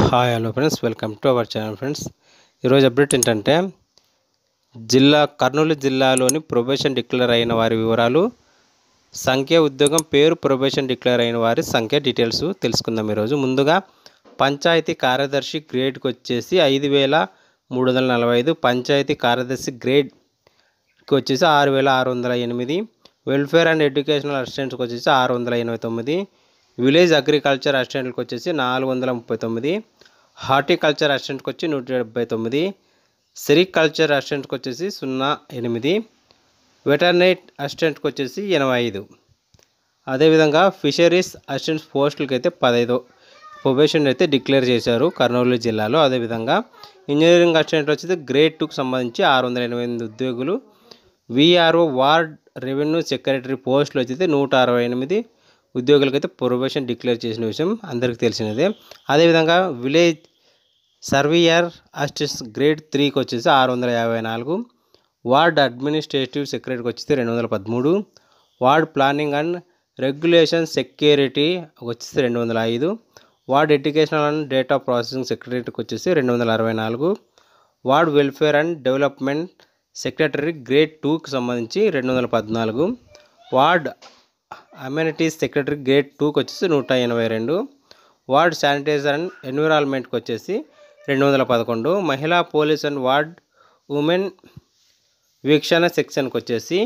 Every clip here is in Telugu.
hi hello friends welcome to our channel friends ఈరోజు అప్డేట్ ఏంటంటే జిల్లా కర్నూలు జిల్లాలోని ప్రొబేషన్ డిక్లేర్ అయిన వారి వివరాలు సంఖ్య ఉద్యోగం పేరు ప్రొబేషన్ డిక్లేర్ అయిన వారి సంఖ్య డీటెయిల్స్ తెలుసుకుందాం ఈరోజు ముందుగా పంచాయతీ కార్యదర్శి గ్రేడ్కి వచ్చేసి ఐదు వేల మూడు వందల నలభై ఐదు పంచాయతీ కార్యదర్శి గ్రేడ్కి వచ్చేసి ఆరు వేల ఆరు వందల ఎనిమిది వెల్ఫేర్ అండ్ ఎడ్యుకేషనల్ అసిస్టెంట్స్కి వచ్చేసి ఆరు వందల ఎనభై తొమ్మిది విలేజ్ అగ్రికల్చర్ అసిస్టెంట్కి వచ్చేసి నాలుగు వందల ముప్పై తొమ్మిది హార్టికల్చర్ అసిస్టెంట్కి వచ్చి నూట డెబ్బై తొమ్మిది సెరికల్చర్ అసిస్టెంట్కి వచ్చేసి సున్నా ఎనిమిది వెటర్నరీ అసిస్టెంట్కి వచ్చేసి ఎనభై ఐదు అదేవిధంగా ఫిషరీస్ అసిస్టెంట్స్ పోస్టులకి అయితే పదహైదు ప్రొబేషన్ అయితే డిక్లేర్ చేశారు కర్నూలు జిల్లాలో అదేవిధంగా ఇంజనీరింగ్ అసిస్టెంట్ వచ్చేసి గ్రేడ్ టూకి సంబంధించి ఆరు వందల ఎనభై ఎనిమిది ఉద్యోగులు విఆర్ఓ వార్డ్ రెవెన్యూ సెక్రటరీ పోస్టులు వచ్చేసి నూట అరవై ఎనిమిది ఉద్యోగులకైతే ప్రొబేషన్ డిక్లేర్ చేసిన విషయం అందరికీ తెలిసినదే అదేవిధంగా విలేజ్ సర్వీయర్ అసిస్టెంట్స్ గ్రేడ్ త్రీకి వచ్చేసి ఆరు వందల యాభై నాలుగు వార్డ్ అడ్మినిస్ట్రేటివ్ సెక్రటరీకి వచ్చేసి రెండు వందల పదమూడు ward planning and regulation security వచ్చేసి రెండు వందల ఐదు ward educational and data processing సెక్రటరీకి వచ్చేసి రెండు వందల అరవై నాలుగు ward welfare and development secretary grade టూకి సంబంధించి రెండు వందల పద్నాలుగు వార్డ్ అమ్యూనిటీస్ సెక్రటరీ గ్రేడ్ టూకి వచ్చేసి నూట ఎనభై రెండు వార్డ్ శానిటైజర్ అండ్ ఎన్విరాన్మెంట్కి వచ్చేసి రెండు వందల పదకొండు మహిళా పోలీస్ అండ్ వార్డ్ ఉమెన్ వీక్షణ సెక్షన్కి వచ్చేసి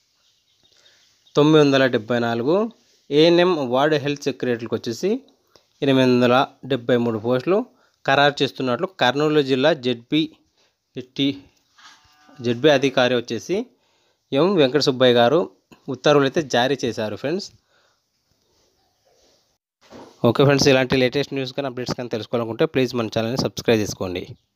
తొమ్మిది వందల డెబ్బై నాలుగు ఏఎన్ఎం వార్డ్ హెల్త్ సెక్రటరీకి వచ్చేసి ఎనిమిది వందల డెబ్బై మూడు పోస్టులు ఖరారు చేస్తున్నట్లు కర్నూలు జిల్లా జెడ్పీ టి జెడ్పీ అధికారి వచ్చేసి ఎం వెంకట సుబ్బయ్య గారు ఉత్తర్వులు అయితే జారీ చేశారు ఫ్రెండ్స్ ఓకే ఫ్రెండ్స్ ఇలాంటి లేటెస్ట్ న్యూస్ కానీ అప్డేట్స్ కానీ తెలుసుకోవాలనుకుంటే ప్లీజ్ మన ఛానల్ని సబ్స్క్రైబ్ చేసుకోండి